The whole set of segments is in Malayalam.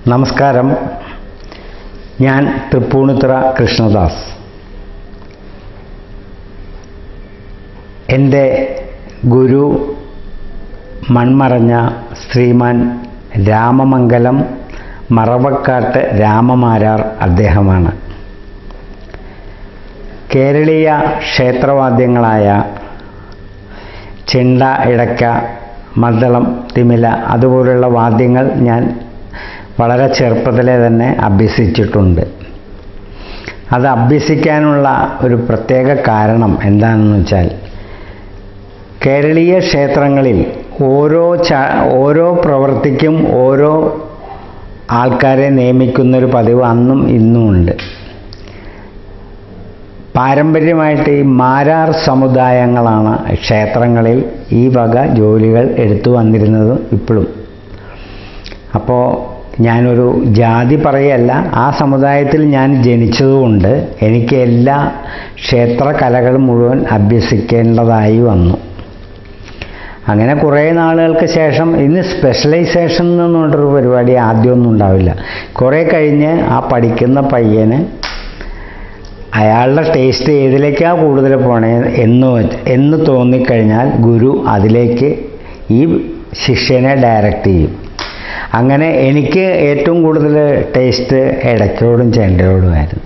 നമസ്കാരം ഞാൻ തൃപ്പൂണിത്തുറ കൃഷ്ണദാസ് എൻ്റെ ഗുരു മൺമറഞ്ഞ ശ്രീമാൻ രാമമംഗലം മറവക്കാട്ട് രാമമാരാർ അദ്ദേഹമാണ് കേരളീയ ക്ഷേത്രവാദ്യങ്ങളായ ചെണ്ട ഇടയ്ക്ക മദ്ദളം തിമില അതുപോലുള്ള വാദ്യങ്ങൾ ഞാൻ വളരെ ചെറുപ്പത്തിലെ തന്നെ അഭ്യസിച്ചിട്ടുണ്ട് അത് അഭ്യസിക്കാനുള്ള ഒരു പ്രത്യേക കാരണം എന്താണെന്ന് വെച്ചാൽ കേരളീയ ക്ഷേത്രങ്ങളിൽ ഓരോ ച ഓരോ പ്രവൃത്തിക്കും ഓരോ ആൾക്കാരെ നിയമിക്കുന്നൊരു പതിവ് അന്നും ഇന്നും ഉണ്ട് പാരമ്പര്യമായിട്ട് ഈ മാരാർ സമുദായങ്ങളാണ് ക്ഷേത്രങ്ങളിൽ ഈ വക ജോലികൾ എടുത്തു വന്നിരുന്നതും ഇപ്പോഴും അപ്പോൾ ഞാനൊരു ജാതി പറയല്ല ആ സമുദായത്തിൽ ഞാൻ ജനിച്ചതുകൊണ്ട് എനിക്ക് എല്ലാ ക്ഷേത്ര കലകളും മുഴുവൻ അഭ്യസിക്കേണ്ടതായി വന്നു അങ്ങനെ കുറേ നാളുകൾക്ക് ശേഷം ഇന്ന് സ്പെഷ്യലൈസേഷൻ എന്ന് പറഞ്ഞൊരു പരിപാടി ആദ്യമൊന്നും ഉണ്ടാവില്ല കുറേ കഴിഞ്ഞ് ആ പഠിക്കുന്ന പയ്യന് അയാളുടെ ടേസ്റ്റ് ഏതിലേക്കാണ് കൂടുതൽ പോണേ എന്ന് വെച്ച് എന്ന് തോന്നിക്കഴിഞ്ഞാൽ ഗുരു അതിലേക്ക് ഈ ശിഷ്യനെ ഡയറക്റ്റ് ചെയ്യും അങ്ങനെ എനിക്ക് ഏറ്റവും കൂടുതൽ ടേസ്റ്റ് ഇടയ്ക്കോടും ചെണ്ടയോടുമായിരുന്നു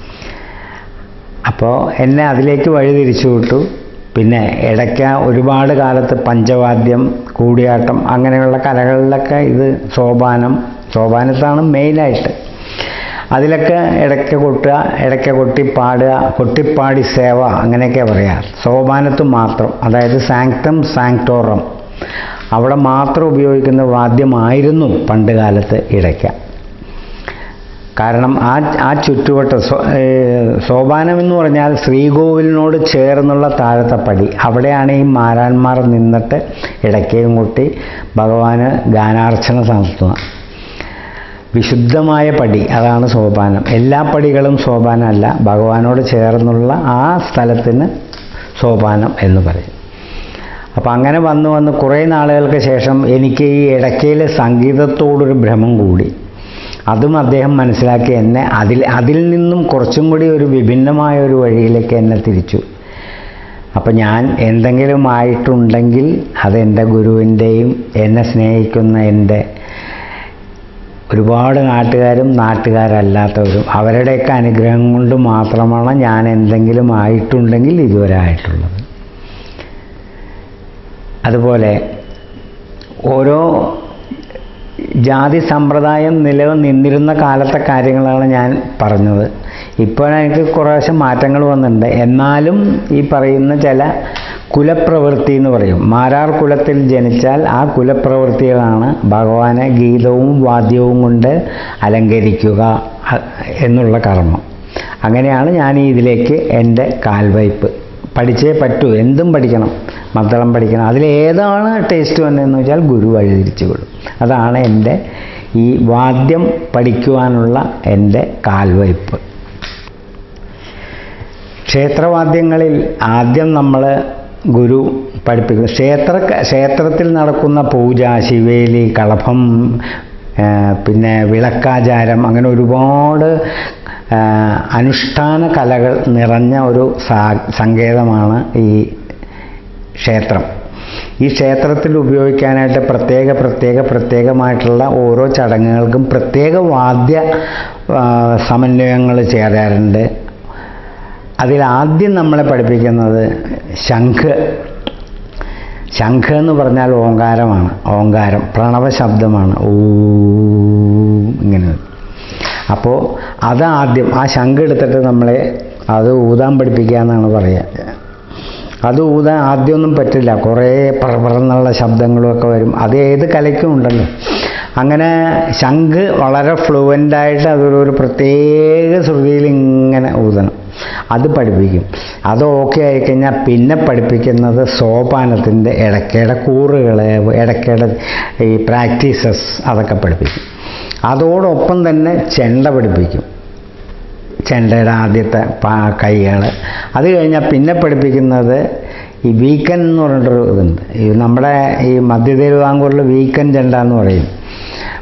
അപ്പോൾ എന്നെ അതിലേക്ക് വഴി തിരിച്ചു വിട്ടു പിന്നെ ഇടയ്ക്ക ഒരുപാട് കാലത്ത് പഞ്ചവാദ്യം കൂടിയാട്ടം അങ്ങനെയുള്ള കലകളിലൊക്കെ ഇത് സോപാനം സോപാനത്താണ് മെയിനായിട്ട് അതിലൊക്കെ ഇടയ്ക്ക് കൊട്ടുക ഇടയ്ക്ക് കൊട്ടിപ്പാടുക കൊട്ടിപ്പാടി സേവ അങ്ങനെയൊക്കെ പറയാം സോപാനത്ത് മാത്രം അതായത് സാങ്ക്ടം സാങ്ക്ടോറം അവിടെ മാത്രം ഉപയോഗിക്കുന്ന വാദ്യമായിരുന്നു പണ്ട് കാലത്ത് ഇടയ്ക്ക കാരണം ആ ആ ചുറ്റുവട്ടം സോപാനം എന്ന് പറഞ്ഞാൽ ശ്രീകോവിലിനോട് ചേർന്നുള്ള താഴത്തെ പടി അവിടെയാണ് ഈ മാരാന്മാർ നിന്നിട്ട് ഇടയ്ക്കയും കൊട്ടി ഭഗവാന് ഗാനാർച്ചന നടത്തുക വിശുദ്ധമായ പടി അതാണ് സോപാനം എല്ലാ പടികളും സോപാനമല്ല ഭഗവാനോട് ചേർന്നുള്ള ആ സ്ഥലത്തിന് സോപാനം എന്ന് പറയും അപ്പം അങ്ങനെ വന്ന് വന്ന് കുറേ നാളുകൾക്ക് ശേഷം എനിക്ക് ഈ ഇടയ്ക്കയിലെ സംഗീതത്തോടൊരു ഭ്രമം കൂടി അതും അദ്ദേഹം മനസ്സിലാക്കി എന്നെ അതിൽ അതിൽ നിന്നും കുറച്ചും കൂടി ഒരു വിഭിന്നമായ ഒരു വഴിയിലേക്ക് എന്നെ തിരിച്ചു അപ്പം ഞാൻ എന്തെങ്കിലും ആയിട്ടുണ്ടെങ്കിൽ അതെൻ്റെ ഗുരുവിൻ്റെയും എന്നെ സ്നേഹിക്കുന്ന എൻ്റെ ഒരുപാട് നാട്ടുകാരും നാട്ടുകാരല്ലാത്തവരും അവരുടെയൊക്കെ അനുഗ്രഹം കൊണ്ട് മാത്രമാണ് ഞാൻ എന്തെങ്കിലും ആയിട്ടുണ്ടെങ്കിൽ ഇതുവരെ ആയിട്ടുള്ളത് അതുപോലെ ഓരോ ജാതി സമ്പ്രദായം നിലനിന്നിരുന്ന കാലത്തെ കാര്യങ്ങളാണ് ഞാൻ പറഞ്ഞത് ഇപ്പോഴെനിക്ക് കുറേശ്ശെ മാറ്റങ്ങൾ വന്നിട്ടുണ്ട് എന്നാലും ഈ പറയുന്ന ചില കുലപ്രവൃത്തി എന്ന് പറയും മാരാർ കുലത്തിൽ ജനിച്ചാൽ ആ കുലപ്രവൃത്തികളാണ് ഭഗവാനെ ഗീതവും വാദ്യവും കൊണ്ട് അലങ്കരിക്കുക എന്നുള്ള കർമ്മം അങ്ങനെയാണ് ഞാൻ ഇതിലേക്ക് എൻ്റെ കാൽവയ്പ് പഠിച്ചേ പറ്റൂ എന്തും പഠിക്കണം മദ്ദളം പഠിക്കണം അതിലേതാണ് ടേസ്റ്റ് വന്നതെന്ന് വെച്ചാൽ ഗുരു വഴിതിരിച്ചു വിടും അതാണ് എൻ്റെ ഈ വാദ്യം പഠിക്കുവാനുള്ള എൻ്റെ കാൽവയ്പ് ക്ഷേത്രവാദ്യങ്ങളിൽ ആദ്യം നമ്മൾ ഗുരു പഠിപ്പിക്കുന്നു ക്ഷേത്ര ക്ഷേത്രത്തിൽ നടക്കുന്ന പൂജ ശിവേലി കളഭം പിന്നെ വിളക്കാചാരം അങ്ങനെ ഒരുപാട് അനുഷ്ഠാന കലകൾ നിറഞ്ഞ ഒരു സങ്കേതമാണ് ഈ ക്ഷേത്രം ഈ ക്ഷേത്രത്തിൽ ഉപയോഗിക്കാനായിട്ട് പ്രത്യേക പ്രത്യേക പ്രത്യേകമായിട്ടുള്ള ഓരോ ചടങ്ങുകൾക്കും പ്രത്യേക വാദ്യ സമന്വയങ്ങൾ ചേരാറുണ്ട് അതിലാദ്യം നമ്മളെ പഠിപ്പിക്കുന്നത് ശംഖ് ശംഖ് എന്ന് പറഞ്ഞാൽ ഓങ്കാരമാണ് ഓങ്കാരം പ്രണവ ശബ്ദമാണ് ഓ ഇങ്ങനെ അപ്പോൾ അതാദ്യം ആ ശംഖ് എടുത്തിട്ട് നമ്മളെ അത് ഊതാൻ പഠിപ്പിക്കുക എന്നാണ് പറയുക അത് ഊതാൻ ആദ്യമൊന്നും പറ്റില്ല കുറേ പറന്നുള്ള ശബ്ദങ്ങളുമൊക്കെ വരും അത് ഏത് കലയ്ക്കും ഉണ്ടല്ലോ അങ്ങനെ ശംഖ് വളരെ ഫ്ലുവൻ്റായിട്ട് അതൊരു ഒരു പ്രത്യേക ശ്രുതിയിൽ ഇങ്ങനെ ഊതണം അത് പഠിപ്പിക്കും അത് ഓക്കെ ആയിക്കഴിഞ്ഞാൽ പിന്നെ പഠിപ്പിക്കുന്നത് സോപാനത്തിൻ്റെ ഇടയ്ക്കിടെ കൂറുകൾ ഇടയ്ക്കിടെ ഈ പ്രാക്ടീസസ് അതൊക്കെ പഠിപ്പിക്കും അതോടൊപ്പം തന്നെ ചെണ്ട പഠിപ്പിക്കും ചെണ്ടയുടെ ആദ്യത്തെ പാ കൈകൾ അത് കഴിഞ്ഞാൽ പിന്നെ പഠിപ്പിക്കുന്നത് ഈ വീക്കൻ എന്ന് പറഞ്ഞിട്ടൊരു ഇതുണ്ട് ഈ നമ്മുടെ ഈ മധ്യ തിരുവിതാംകൂറിൽ വീക്കൻ ചെണ്ട എന്ന് പറയും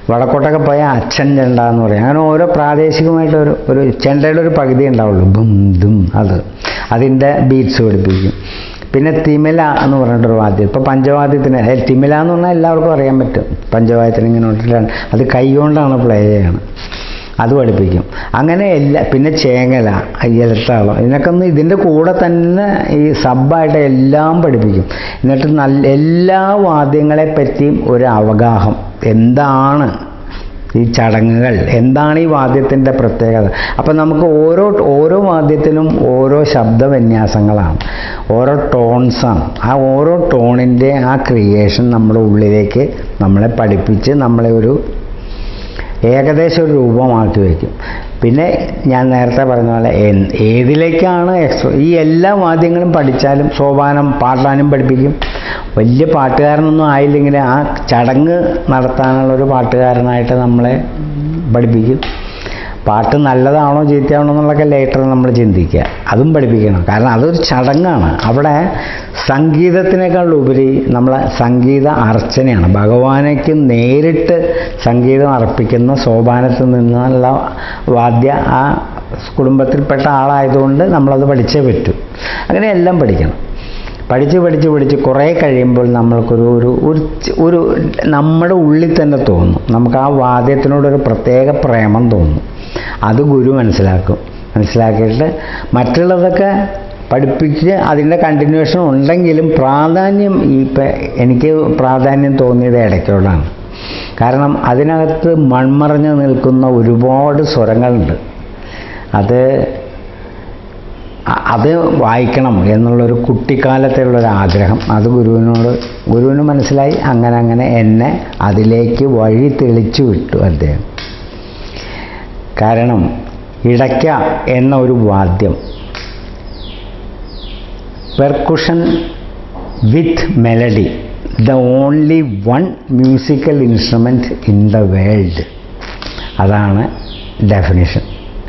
വടക്കോട്ടൊക്കെ പോയാൽ അച്ഛൻ ചെണ്ട എന്ന് പറയും അങ്ങനെ ഓരോ പ്രാദേശികമായിട്ട് ഒരു ഒരു ചെണ്ടയുടെ ഒരു പകുതി ഉണ്ടാവുള്ളൂ ബും ദും അത് അതിൻ്റെ ബീറ്റ്സ് പഠിപ്പിക്കും പിന്നെ തിമില എന്ന് പറഞ്ഞിട്ടൊരു വാദ്യം ഇപ്പോൾ പഞ്ചവാദ്യത്തിന് ഏ, തിമില എന്ന് പറഞ്ഞാൽ എല്ലാവർക്കും അറിയാൻ പറ്റും പഞ്ചവാദ്യത്തിന് ഇങ്ങനെ ഇട്ടിട്ടാണ് അത് കൈകൊണ്ടാണ് പ്ലേ ചെയ്യണം അത് പഠിപ്പിക്കും അങ്ങനെ എല്ലാ പിന്നെ ചേങ്ങല ഇലത്താളം ഇതിനൊക്കെ ഒന്ന് ഇതിൻ്റെ കൂടെ തന്നെ ഈ സബ്ബായിട്ട് എല്ലാം പഠിപ്പിക്കും എന്നിട്ട് നല്ല എല്ലാ വാദ്യങ്ങളെ പറ്റിയും ഒരു അവഗാഹം എന്താണ് ഈ ചടങ്ങുകൾ എന്താണ് ഈ വാദ്യത്തിൻ്റെ പ്രത്യേകത അപ്പം നമുക്ക് ഓരോ ഓരോ വാദ്യത്തിനും ഓരോ ശബ്ദവിന്യാസങ്ങളാണ് ഓരോ ടോൺസാണ് ആ ഓരോ ടോണിൻ്റെ ആ ക്രിയേഷൻ നമ്മുടെ ഉള്ളിലേക്ക് നമ്മളെ പഠിപ്പിച്ച് നമ്മളെ ഒരു ഏകദേശം ഒരു രൂപമാക്കി വയ്ക്കും പിന്നെ ഞാൻ നേരത്തെ പറഞ്ഞ പോലെ എൻ- ഏതിലേക്കാണ് എക്സ്പ്രോ ഈ എല്ലാ വാദ്യങ്ങളും പഠിച്ചാലും സോപാനം പാടാനും പഠിപ്പിക്കും വലിയ പാട്ടുകാരനൊന്നും ആയില്ലെങ്കിൽ ആ ചടങ്ങ് നടത്താനുള്ളൊരു പാട്ടുകാരനായിട്ട് നമ്മളെ പഠിപ്പിക്കും പാട്ട് നല്ലതാണോ ചീത്തയാണോ എന്നുള്ളതൊക്കെ ലേറ്റർ നമ്മൾ ചിന്തിക്കുക അതും പഠിപ്പിക്കണം കാരണം അതൊരു ചടങ്ങാണ് അവിടെ സംഗീതത്തിനേക്കാൾ ഉപരി നമ്മളെ സംഗീത അർച്ചനയാണ് ഭഗവാനേക്ക് നേരിട്ട് സംഗീതം അർപ്പിക്കുന്ന സോപാനത്തിൽ നിന്നുള്ള വാദ്യ ആ കുടുംബത്തിൽപ്പെട്ട ആളായതുകൊണ്ട് നമ്മളത് പഠിച്ചേ പറ്റൂ അങ്ങനെ എല്ലാം പഠിക്കണം പഠിച്ച് പഠിച്ച് പഠിച്ച് കുറേ കഴിയുമ്പോൾ നമ്മൾക്കൊരു ഒരു ഒരു ച- ഒരു നമ്മുടെ ഉള്ളിൽ തന്നെ തോന്നും നമുക്ക് ആ വാദ്യത്തിനോടൊരു പ്രത്യേക പ്രേമം തോന്നും അത് ഗുരു മനസ്സിലാക്കും മനസ്സിലാക്കിയിട്ട് മറ്റുള്ളതൊക്കെ പഠിപ്പിച്ച് അതിൻ്റെ കണ്ടിന്യൂഷൻ ഉണ്ടെങ്കിലും പ്രാധാന്യം ഈ ഇപ്പം എനിക്ക് പ്രാധാന്യം തോന്നിയത് ഇടയ്ക്കോടാണ് കാരണം അതിനകത്ത് മൺമറഞ്ഞ് നിൽക്കുന്ന ഒരുപാട് സ്വരങ്ങളുണ്ട് അത് അ- അത് വായിക്കണം എന്നുള്ളൊരു കുട്ടിക്കാലത്തുള്ളൊരു ആഗ്രഹം അത് ഗുരുവിനോട് ഗുരുവിന് മനസ്സിലായി അങ്ങനെ അങ്ങനെ എന്നെ അതിലേക്ക് വഴി തെളിച്ചു വിട്ടു അദ്ദേഹം കാരണം ഇടയ്ക്ക എന്ന ഒരു വാദ്യം percussion with melody the only one musical instrument in the world അതാണ് ഡെഫിനിഷൻ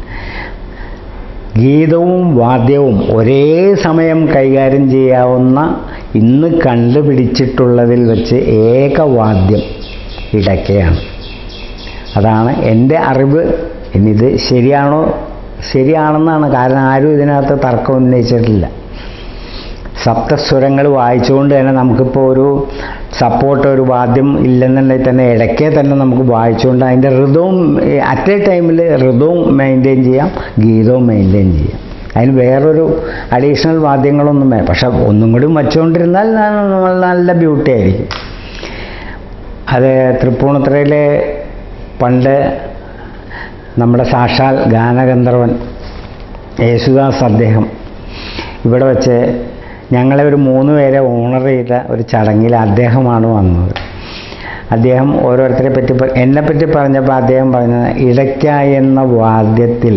ഗീതവും വാദ്യവും ഒരേ സമയം കൈകാര്യം ചെയ്യാവുന്ന ഇന്ന് കണ്ടുപിടിച്ചിട്ടുള്ളതിൽ വെച്ച് ഏകവാദ്യം ഇടയ്ക്കയാണ് അതാണ് എൻ്റെ അറിവ് ഇനിഇത് ശരിയാണോ ശരിയാണെന്നാണ് കാരണം ആരും ഇതിനകത്ത് തർക്കം ഉന്നയിച്ചിട്ടില്ല സപ്തസ്വരങ്ങൾ വായിച്ചുകൊണ്ട് തന്നെ നമുക്കിപ്പോൾ ഒരു സപ്പോർട്ട് ഒരു വാദ്യം ഇല്ലെന്നുണ്ടെങ്കിൽ തന്നെ ഇടയ്ക്കേ തന്നെ നമുക്ക് വായിച്ചുകൊണ്ട് അതിൻ്റെ ഋതവും അറ്റ് എ ടൈമിൽ ഋതവും മെയിൻറ്റെയിൻ ചെയ്യാം ഗീതവും മെയിൻറ്റെയിൻ ചെയ്യാം അതിന് വേറൊരു അഡീഷണൽ വാദ്യങ്ങളൊന്നും വേണം പക്ഷെ ഒന്നും കൂടി വച്ചുകൊണ്ടിരുന്നാൽ ന- നല്ല ബ്യൂട്ടി ആയിരിക്കും അത് തൃപ്പൂണിത്തുറയിലെ പണ്ട് നമ്മുടെ സാക്ഷാൽ ഗാനഗന്ധർവൻ യേശുദാസ് അദ്ദേഹം ഇവിടെ വെച്ച് ഞങ്ങളെ ഒരു മൂന്ന് പേരെ ഓണർ ചെയ്ത ഒരു ചടങ്ങിൽ അദ്ദേഹമാണ് വന്നത് അദ്ദേഹം ഓരോരുത്തരെ പറ്റി പ- എന്നെപ്പറ്റി പറഞ്ഞപ്പോൾ അദ്ദേഹം പറഞ്ഞത് ഇടയ്ക്ക എന്ന വാദ്യത്തിൽ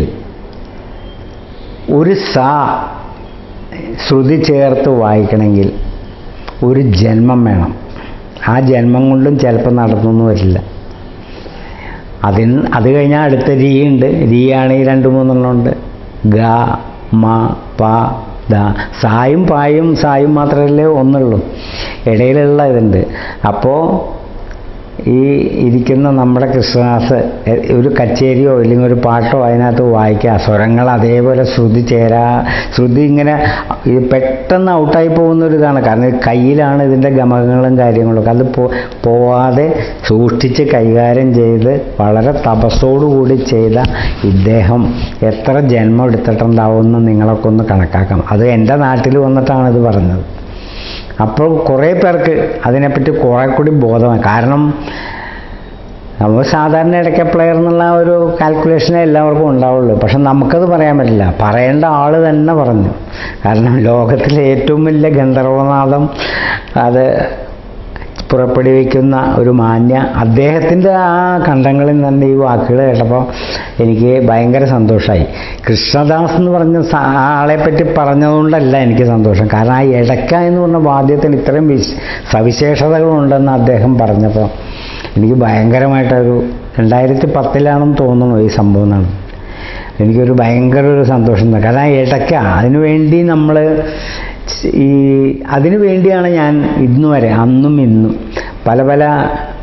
ഒരു സാ ശ്രുതി ചേർത്ത് വായിക്കണമെങ്കിൽ ഒരു ജന്മം വേണം ആ ജന്മം കൊണ്ടും ചിലപ്പോൾ നടന്നൊന്നും വരില്ല അതിന് അത് കഴിഞ്ഞാൽ അടുത്ത രീ ഉണ്ട് രീ ആണെങ്കിൽ രണ്ട് മൂന്നെണ്ണം ഉണ്ട് ഗ മ പ ദ സായും പായും സായും മാത്രമല്ലേ ഒന്നുള്ളൂ ഇടയിലുള്ള ഇതുണ്ട് അപ്പോൾ ഈ ഇരിക്കുന്ന നമ്മുടെ കൃഷ്ണദാസ് എ- ഒരു കച്ചേരിയോ ഇല്ലെങ്കിൽ ഒരു പാട്ടോ അതിനകത്ത് വായിക്കുക സ്വരങ്ങൾ അതേപോലെ ശ്രുതി ചേരാ ശ്രുതി ഇങ്ങനെ ഇത് പെട്ടെന്ന് ഔട്ടായി പോകുന്ന ഒരു ഇതാണ് കാരണം ഇത് കയ്യിലാണ് ഇതിൻ്റെ ഗമകങ്ങളും കാര്യങ്ങളൊക്കെ അത് പോ പോവാതെ സൂക്ഷിച്ച് കൈകാര്യം ചെയ്ത് വളരെ തപസ്സോടുകൂടി ചെയ്ത ഇദ്ദേഹം എത്ര ജന്മം എടുത്തിട്ടുണ്ടാവുമെന്ന് നിങ്ങളൊക്കെ ഒന്ന് കണക്കാക്കണം അത് എൻ്റെ നാട്ടിൽ വന്നിട്ടാണ് ഇത് പറഞ്ഞത് അപ്പോൾ കുറേ പേർക്ക് അതിനെപ്പറ്റി കുറേ കൂടി ബോധമായി കാരണം നമ്മൾ സാധാരണ ഇടയ്ക്ക പ്ലെയർ എന്നുള്ള ആ ഒരു കാൽക്കുലേഷനേ എല്ലാവർക്കും ഉണ്ടാവുള്ളൂ പക്ഷെ നമുക്കത് പറയാൻ പറ്റില്ല പറയേണ്ട ആൾ തന്നെ പറഞ്ഞു കാരണം ലോകത്തിലെ ഏറ്റവും വലിയ ഗന്ധർവനാഥം അത് പുറപ്പെടുവിക്കുന്ന ഒരു മാന്യ അദ്ദേഹത്തിൻ്റെ ആ കണ്ടങ്ങളിൽ തന്നെ ഈ വാക്കുകൾ കേട്ടപ്പോൾ എനിക്ക് ഭയങ്കര സന്തോഷമായി കൃഷ്ണദാസ് എന്ന് പറഞ്ഞ സ- ആ ആളെ പറ്റി പറഞ്ഞതുകൊണ്ടല്ല എനിക്ക് സന്തോഷം കാരണം ആ ഇടയ്ക്ക എന്ന് പറഞ്ഞ വാദ്യത്തിന് ഇത്രയും വിശ് സവിശേഷതകളുണ്ടെന്ന് അദ്ദേഹം പറഞ്ഞപ്പോൾ എനിക്ക് ഭയങ്കരമായിട്ടൊരു രണ്ടായിരത്തി പത്തിലാണെന്ന് തോന്നുന്നു ഈ സംഭവം നടന്നത് എനിക്കൊരു ഭയങ്കര ഒരു സന്തോഷം തോന്നി. കാരണം ആ ഇടയ്ക്ക അതിനു വേണ്ടി നമ്മൾ ഈ അതിനു വേണ്ടിയാണ് ഞാൻ ഇന്നു വരെ അന്നും ഇന്നും പല പല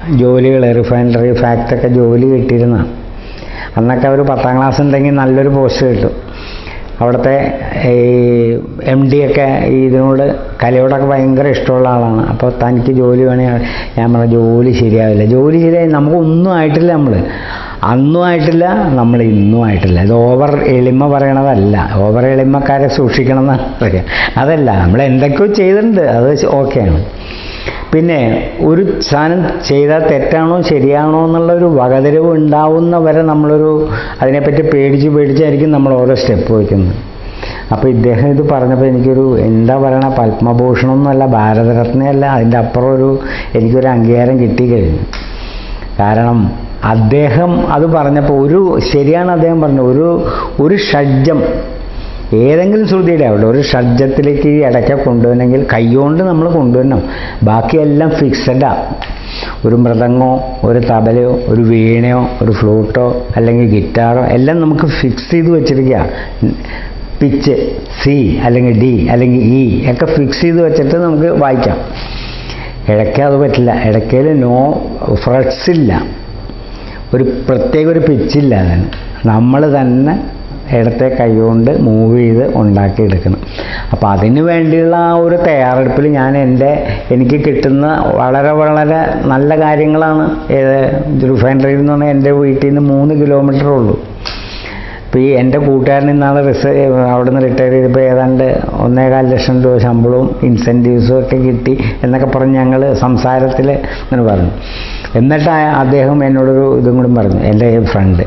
ജോലികൾ റിഫൈനറി ഫാക്ടറിയൊക്കെ ജോലി കിട്ടിയിരുന്ന അന്നൊക്കെ ഒരു പത്താം ക്ലാസ് ഉണ്ടെങ്കിൽ നല്ലൊരു പോസ്റ്റ് കിട്ടും അവിടുത്തെ ഈ എം ഡി ഒക്കെ ഈ ഇതിനോട് കലയോടൊക്കെ ഭയങ്കര ഇഷ്ടമുള്ള ആളാണ് അപ്പോൾ തനിക്ക് ജോലി വേണമെങ്കിൽ ഞാൻ പറഞ്ഞ ജോലി ശരിയാവില്ല ജോലി ശരിയായി നമുക്കൊന്നും ആയിട്ടില്ല നമ്മൾ അന്നും ആയിട്ടില്ല നമ്മൾ ഇന്നും ആയിട്ടില്ല ഇത് ഓവർ എളിമ പറയണതല്ല ഓവർ എളിമക്കാരെ സൂക്ഷിക്കണം എന്നാണ് പറയുക അതല്ല നമ്മൾ എന്തൊക്കെയോ ചെയ്തിട്ടുണ്ട് അത് ഓക്കെയാണ് പിന്നെ ഒരു സാധനം ചെയ്താൽ തെറ്റാണോ ശരിയാണോ എന്നുള്ള ഒരു വകതിരിവ് ഉണ്ടാവുന്ന വരെ നമ്മളൊരു അതിനെപ്പറ്റി പേടിച്ച് പേടിച്ചായിരിക്കും നമ്മൾ ഓരോ സ്റ്റെപ്പ് വയ്ക്കുന്നത് അപ്പോൾ ഇദ്ദേഹം ഇത് പറഞ്ഞപ്പോൾ എനിക്കൊരു എന്താ പറയണ പത്മഭൂഷണമൊന്നുമല്ല ഭാരതരത്നയല്ല അതിൻ്റെ അപ്പുറം ഒരു എനിക്കൊരു അംഗീകാരം കിട്ടിക്കഴിഞ്ഞു കാരണം അദ്ദേഹം അത് പറഞ്ഞപ്പോൾ ഒരു ശരിയാണ് അദ്ദേഹം പറഞ്ഞത് ഒരു ഒരു ഷഡ്ജം ഏതെങ്കിലും ശ്രുതിയുടെ അവിടെ ഒരു ഷഡ്ജത്തിലേക്ക് ഈ ഇടയ്ക്ക കൊണ്ടുവരണമെങ്കിൽ കൈകൊണ്ട് നമ്മൾ കൊണ്ടുവരണം ബാക്കിയെല്ലാം ഫിക്സഡാ ഒരു മൃദങ്ങോ ഒരു തബലയോ ഒരു വീണയോ ഒരു ഫ്ലൂട്ടോ അല്ലെങ്കിൽ ഗിറ്റാറോ എല്ലാം നമുക്ക് ഫിക്സ് ചെയ്ത് വെച്ചിരിക്കുക പിച്ച് സി അല്ലെങ്കിൽ ഡി അല്ലെങ്കിൽ ഇ ഒക്കെ ഫിക്സ് ചെയ്ത് വെച്ചിട്ട് നമുക്ക് വായിക്കാം ഇടയ്ക്ക അത് പറ്റില്ല ഇടയ്ക്കയിൽ നോ ഫ്രട്സ് ഇല്ല ഒരു പ്രത്യേക ഒരു പിച്ചില്ല അതിന് നമ്മൾ തന്നെ ഇടത്തെ കൈകൊണ്ട് മൂവ് ചെയ്ത് ഉണ്ടാക്കിയെടുക്കണം അപ്പോൾ അതിന് വേണ്ടിയുള്ള ആ ഒരു തയ്യാറെടുപ്പിൽ ഞാൻ എൻ്റെ എനിക്ക് കിട്ടുന്ന വളരെ വളരെ നല്ല കാര്യങ്ങളാണ് ഏത് റിഫൈനറിയിൽ നിന്ന് പറഞ്ഞാൽ എൻ്റെ വീട്ടിൽ നിന്ന് മൂന്ന് കിലോമീറ്റർ ഉള്ളൂ അപ്പോൾ ഈ എൻ്റെ കൂട്ടുകാരൻ ഇന്നാൾ റിസ അവിടെ നിന്ന് റിട്ടയർ ചെയ്തപ്പോൾ ഏതാണ്ട് ഒന്നേകാൽ ലക്ഷം രൂപ ശമ്പളവും ഇൻസെൻറ്റീവ്സും ഒക്കെ കിട്ടി എന്നൊക്കെ പറഞ്ഞ് ഞങ്ങൾ സംസാരത്തിൽ അങ്ങനെ പറഞ്ഞു എന്നിട്ട് ആ- അദ്ദേഹം എന്നോടൊരു ഇതും കൂടി പറഞ്ഞു എൻ്റെ ഫ്രണ്ട്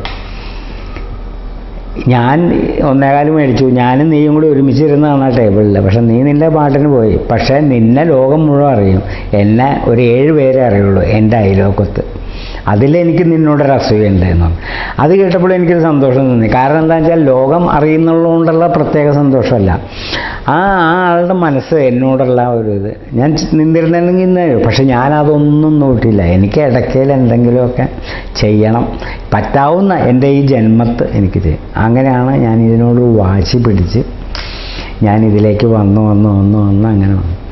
ഞാൻ ഒന്നേകാല് മേടിച്ചു ഞാനും നീയും കൂടി ഒരുമിച്ചിരുന്നതാണ് ആ ടേബിളിൽ പക്ഷെ നീ നിൻ്റെ പാട്ടിന് പോയി പക്ഷേ നിന്നെ ലോകം മുഴുവൻ അറിയും എന്നെ ഒരു ഏഴ് പേരെ അറിയുള്ളൂ എൻ്റെ അയലോക്കത്ത് അതിലെനിക്ക് നിന്നോടൊരു അസൂയുണ്ടായിരുന്നു അത് കേട്ടപ്പോൾ എനിക്കൊരു സന്തോഷം തോന്നി കാരണം എന്താ വെച്ചാൽ ലോകം അറിയുന്നുള്ളതുകൊണ്ടുള്ള പ്രത്യേക സന്തോഷമല്ല ആ ആ ആളുടെ മനസ്സ് എന്നോടുള്ള ഒരു ഇത് ഞാൻ ചി- നിന്നിരുന്നെങ്കിൽ ഇന്ന് പക്ഷെ ഞാനതൊന്നും നോക്കിയില്ല എനിക്ക് ഇടയ്ക്കയിൽ എന്തെങ്കിലുമൊക്കെ ചെയ്യണം പറ്റാവുന്ന എൻ്റെ ഈ ജന്മത്ത് എനിക്ക് ചെയ്യും അങ്ങനെയാണ് ഞാൻ ഇതിനോട് വാശി പിടിച്ച് ഞാൻ ഇതിലേക്ക് വന്നു വന്നു വന്നു വന്ന് അങ്ങനെ വന്നു